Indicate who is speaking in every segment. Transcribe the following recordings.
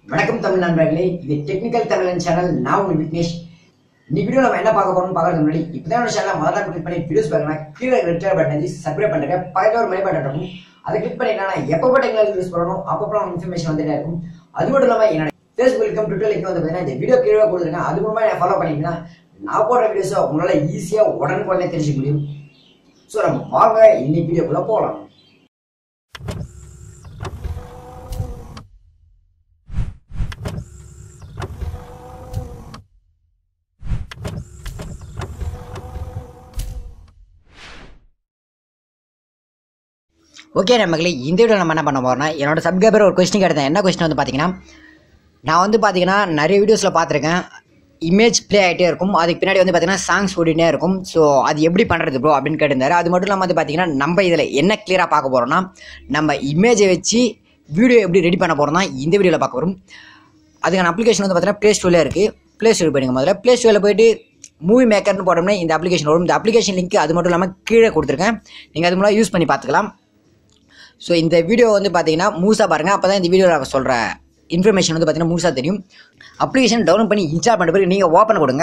Speaker 1: வணக்கம் தமிழ் நண்பர்களே இது டெக்னிக்கல் தமிழன் சேனல் நான் உங்கள் விக்னேஷ் இந்த வீடியோ நம்ம என்ன பார்க்க போறோம்னு பார்க்கறதுக்கு முன்னாடி இப்பதான் ஒரு சேனல் முதல்ல கிளிக் பண்ணி வீடியோஸ் பார்க்கலாம் கீழே ரெட் கலர் பட்டன் வந்து சப்ஸ்கிரைப் பண்ணுங்க பக்கத்துல ஒரு மை பட்டன் இருக்கும் அதை கிளிக் பண்ணிட்டா நான் எப்போ டெக்னாலஜி யூஸ் பண்ணணும் அப்பப்போ இன்ஃபர்மேஷன் வந்துட்டே இருக்கும் அது மட்டும் இல்லாம என்னோட ஃபேஸ்புக் லிங்க்கும் ட்விட்டர் லிங்க்கும் வந்து பார்த்தீங்கன்னா இந்த வீடியோ கீழே கொடுத்துருக்கேன் அது மூலமா நான் ஃபாலோ பண்ணிங்கன்னா நான் போடுற வீடியோஸை உங்களால ஈஸியா உடனுக்குடனே தெரிஞ்சுக்க முடியும் ஸோ நம்ம வாங்க இன்னைக்கு வீடியோக்குள்ள போகலாம் ஓகே நம்மளே இந்த வீடியோ நம்ம என்ன பண்ண போறோம்னா என்னோட சப்ஸ்கிரைபர் ஒரு கொஸ்டின் கேட்டேன் என்ன கொஸ்டின் வந்து பார்த்தீங்கன்னா நான் வந்து பார்த்தீங்கன்னா நிறைய வீடியோஸில் பார்த்துருக்கேன் இமேஜ் ப்ளே ஆகிட்டே இருக்கும் அதுக்கு பின்னாடி வந்து பார்த்தீங்கன்னா சாங்ஸ் ஓடினே இருக்கும் ஸோ அது எப்படி பண்ணுறது ப்ரோ அப்படின்னு கேட்டிருந்தாரு அது மட்டும் இல்லாமல் வந்து பார்த்தீங்கன்னா நம்ம இதில் என்ன கிளியராக பார்க்க போகிறோம்னா நம்ம இமேஜை வச்சு வீடியோ எப்படி ரெடி பண்ண போகிறோம்னா இந்த வீடியோவில் பார்க்க போகிறோம் அதுக்கான அப்ளிகேஷன் வந்து பார்த்தீங்கன்னா ப்ளே ஸ்டோரில் இருக்குது ப்ளே ஸ்டோர் போயிடுங்க முதல்ல ப்ளே ஸ்டோரில் போயிட்டு மூவி மேக்கர்னு போட்டோம்னா இந்த அப்ளிகேஷன் வரும் இந்த அப்ளிகேஷன் லிங்க் அது மட்டும் இல்லாமல் கீழே கொடுத்துருக்கேன் நீங்கள் அது மூலம் யூஸ் பண்ணி பார்த்துக்கலாம் ஸோ இந்த வீடியோ வந்து பார்த்தீங்கன்னா மூஸாக பாருங்கள் அப்போ தான் இந்த வீடியோவில் சொல்கிற இன்ஃபர்மேஷன் வந்து பார்த்தீங்கன்னா மூஸாக தெரியும் அப்ளிகேஷன் டவுன்லோட் பண்ணி இன்ஸ்டால் பண்ண பிறகு நீங்கள் ஓப்பன் கொடுங்க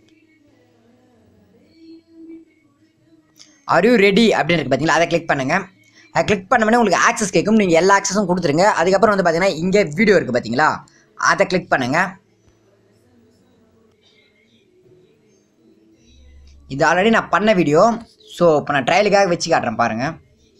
Speaker 1: ஆர் யூ ரெடி அப்படின்னு இருக்கு பார்த்தீங்களா அதை கிளிக் பண்ணுங்கள் அதை கிளிக் பண்ணோடனே உங்களுக்கு ஆக்சஸ் கேட்கும் நீங்கள் எல்லா ஆக்சஸும் கொடுத்துருங்க அதுக்கப்புறம் வந்து பார்த்தீங்கன்னா இங்கே வீடியோ இருக்குது பார்த்தீங்களா அதை கிளிக் பண்ணுங்கள் இது ஆல்ரெடி நான் பண்ண வீடியோ ஸோ இப்போ நான் ட்ரையலுக்காக வச்சு காட்டுறேன் பாருங்கள்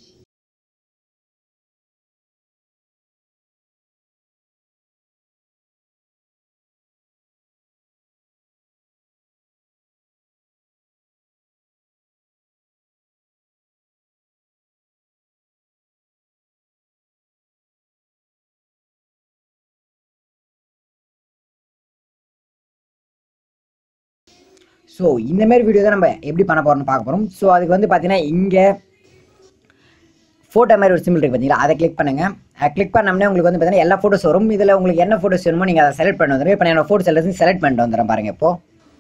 Speaker 1: ஸோ இந்த மாதிரி வீடியோ தான் நம்ம எப்படி பண்ண போகிறோம்னு பார்க்க போகிறோம் ஸோ அதுக்கு வந்து பார்த்தீங்கன்னா இங்கே ஃபோட்டோ மாதிரி ஒரு சிம்பிள் இருக்குது பார்த்தீங்களா அதை கிளிக் பண்ணுங்கள் அதை கிளிக் பண்ணோம்னா உங்களுக்கு வந்து பார்த்தீங்கன்னா எல்லா ஃபோட்டோஸ் வரும் இதில் உங்களுக்கு என்ன ஃபோட்டோஸ் வேணுமோ நீங்கள் அதை செலக்ட் பண்ணி வந்துடும் இப்போ நான் என்னோட ஃபோட்டோஸ் எல்லாத்தையும் செலக்ட் பண்ணிட்டு வந்துடுறேன் பாருங்கள் இப்போ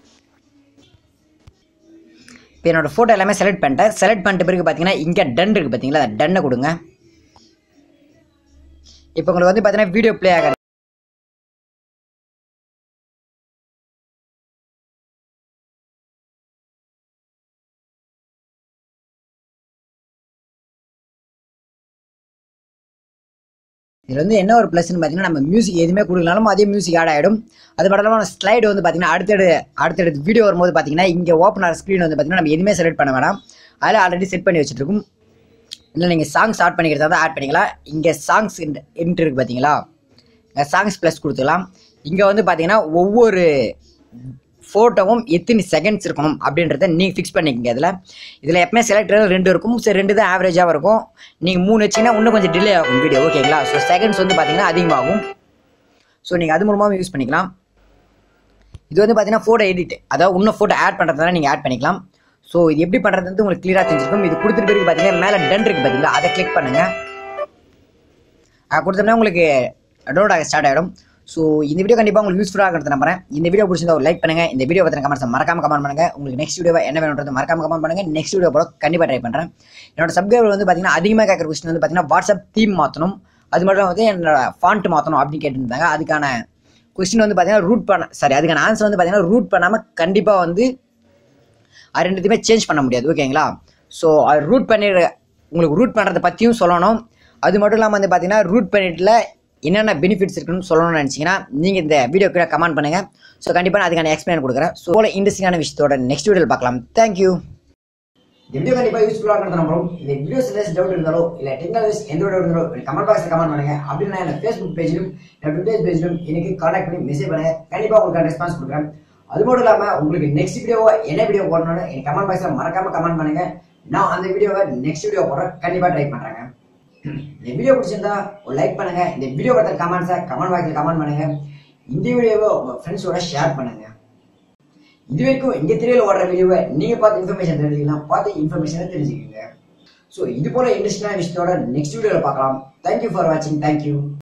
Speaker 1: இப்போ என்னோட ஃபோட்டோ எல்லாமே செலக்ட் பண்ணிட்டேன் செலக்ட் பண்ணிட்ட பிறகு பார்த்தீங்கன்னா இங்கே டன் இருக்குது பார்த்தீங்களா அந்த டன்னை கொடுங்க இப்போ உங்களுக்கு வந்து பார்த்தீங்கன்னா வீடியோ ப்ளே ஆகாது இதில் வந்து என்ன ஒரு ப்ளஸ்ன்னு பார்த்தீங்கன்னா நம்ம மியூசிக் எதுவுமே கொடுக்கலாலும் அதே மியூசிக் ஆட் ஆகிடும் அது மட்டும் இல்லாமல் ஸ்லைடு வந்து பார்த்தீங்கன்னா அடுத்தடு அடுத்தடுத்து வீடியோ வரும்போது பார்த்தீங்கன்னா இங்கே ஓப்பன் ஆகிற ஸ்க்ரீன் வந்து பார்த்தீங்கன்னா நம்ம எதுவுமே செலக்ட் பண்ண வேணாம் அதில் ஆல்ரெடி செட் பண்ணி வச்சுருக்கும் இல்லை நீங்கள் சாங்ஸ் ஆட் பண்ணிக்கிறதா தான் ஆட் பண்ணிக்கலாம் இங்கே சாங்ஸ் இன்ட் இருக்குது பார்த்தீங்களா சாங்ஸ் ப்ளஸ் கொடுத்துக்கலாம் இங்கே வந்து பார்த்தீங்கன்னா ஒவ்வொரு ஃபோட்டோவும் எத்தனை செகண்ட்ஸ் இருக்கணும் அப்படின்றத நீங்கள் ஃபிக்ஸ் பண்ணிக்கங்க இதில் இதில் எப்பவுமே செலக்டர் ரெண்டு இருக்கும் சரி ரெண்டு தான் ஆவரேஜாக இருக்கும் நீங்கள் மூணு வச்சிங்கன்னா இன்னும் கொஞ்சம் டிலே ஆகும் வீடியோ ஓகேங்களா ஸோ செகண்ட்ஸ் வந்து பார்த்தீங்கன்னா அதிகமாகும் ஸோ நீங்கள் அது மூலமாக யூஸ் பண்ணிக்கலாம் இது வந்து பார்த்தீங்கன்னா ஃபோட்டோ எடிட் அதாவது இன்னும் ஃபோட்டோ ஆட் பண்ணுறதுனால நீங்கள் ஆட் பண்ணிக்கலாம் ஸோ இது எப்படி பண்ணுறது வந்து உங்களுக்கு கிளியராக தெரிஞ்சிருக்கும் இது கொடுத்துட்டு பிறகு பார்த்தீங்கன்னா மேலே டன் இருக்குது பார்த்தீங்களா அதை கிளிக் பண்ணுங்கள் அது கொடுத்தோம்னா உங்களுக்கு டவுன்லோட் ஆக ஸ்டார்ட் ஆகிடும் ஸோ இந்த வீடியோ கண்டிப்பாக உங்களுக்கு யூஸ்ஃபுல்லாக இருக்கிறது நம்புறேன் இந்த வீடியோ பிடிச்சிருந்தா ஒரு லைக் பண்ணுங்க இந்த வீடியோ பற்றின கமெண்ட்ஸ் மறக்காம கமெண்ட் பண்ணுங்க உங்களுக்கு நெக்ஸ்ட் வீடியோ என்ன வேணுன்றது மறக்காம கமெண்ட் பண்ணுங்க நெக்ஸ்ட் வீடியோ போட கண்டிப்பாக ட்ரை பண்ணுறேன் என்னோட சப்ஸ்கிரைபர் வந்து பார்த்தீங்கன்னா அதிகமாக கேட்குற கொஸ்டின் வந்து பார்த்தீங்கன்னா வாட்ஸ்அப் தீம் மாற்றணும் அது மட்டும் வந்து என்னோட ஃபாண்ட் மாற்றணும் அப்படின்னு கேட்டிருந்தாங்க அதுக்கான கொஸ்டின் வந்து பார்த்தீங்கன்னா ரூட் பண்ண சாரி அதுக்கான ஆன்சர் வந்து பார்த்தீங்கன்னா ரூட் பண்ணாமல் கண்டிப்பாக வந்து அது ரெண்டுத்தையுமே சேஞ்ச் பண்ண முடியாது ஓகேங்களா ஸோ அது ரூட் பண்ணி உங்களுக்கு ரூட் பண்ணுறதை பற்றியும் சொல்லணும் அது மட்டும் இல்லாமல் வந்து பார்த்தீங்கன்னா ரூட் பண்ணிட்டுல என்னென்ன பெனிஃபிட்ஸ் இருக்குன்னு சொல்லணும்னு நினச்சிங்கன்னா நீங்கள் இந்த வீடியோ கீழே கமெண்ட் பண்ணுங்கள் ஸோ கண்டிப்பாக நான் அதுக்கான எக்ஸ்பிளைன் கொடுக்குறேன் ஸோ போல இன்ட்ரெஸ்டிங்கான விஷயத்தோட நெக்ஸ்ட் வீடியோவில் பார்க்கலாம் தேங்க்யூ இந்த வீடியோ கண்டிப்பாக யூஸ்ஃபுல்லாக இருக்கிறது நம்புறோம் இந்த வீடியோஸ் ஏதாச்சும் டவுட் இருந்தாலோ இல்லை டெக்னாலஜிஸ் எந்த டவுட் இருந்தாலோ கமெண்ட் பாக்ஸில் கமெண்ட் பண்ணுங்க அப்படின்னா என்ன ஃபேஸ்புக் பேஜிலும் என்னோட ட்விட்டர் பேஜிலும் எனக்கு கான்டாக்ட் பண்ணி மெசேஜ் பண்ணுங்க கண்டிப்பாக உங்களுக்கு ரெஸ்பான்ஸ் கொடுக்குறேன் அது மட்டும் இல்லாமல் உங்களுக்கு நெக்ஸ்ட் வீடியோவோ என்ன வீடியோ போடணும்னு எனக்கு கமெண்ட் பாக்ஸில் மறக்காம கமெண்ட் பண்ணுங்க நான் அந்த வீடியோவை நெக்ஸ்ட் வீடியோ போட கண்டிப்பாக ட்ரை பண்ணுறேங்க இந்த வீடியோ பிடிச்சிருந்தா ஒரு லைக் பண்ணுங்க இந்த வீடியோ பத்திர கமெண்ட்ஸை கமெண்ட் பாக்ஸில் கமெண்ட் பண்ணுங்க இந்த வீடியோவை உங்க ஃப்ரெண்ட்ஸோட ஷேர் பண்ணுங்க இது வரைக்கும் இங்க திரையில ஓடுற வீடியோவை நீங்க பார்த்து இன்ஃபர்மேஷன் தெரிஞ்சுக்கலாம் பார்த்து இன்ஃபர்மேஷனை தெரிஞ்சுக்கோங்க ஸோ இது போல இன்ட்ரெஸ்டான விஷயத்தோட நெக்ஸ்ட் வீடியோவில் பார்க்கலாம் தேங்க்யூ ஃபார் வாட்சிங் தேங்க்யூ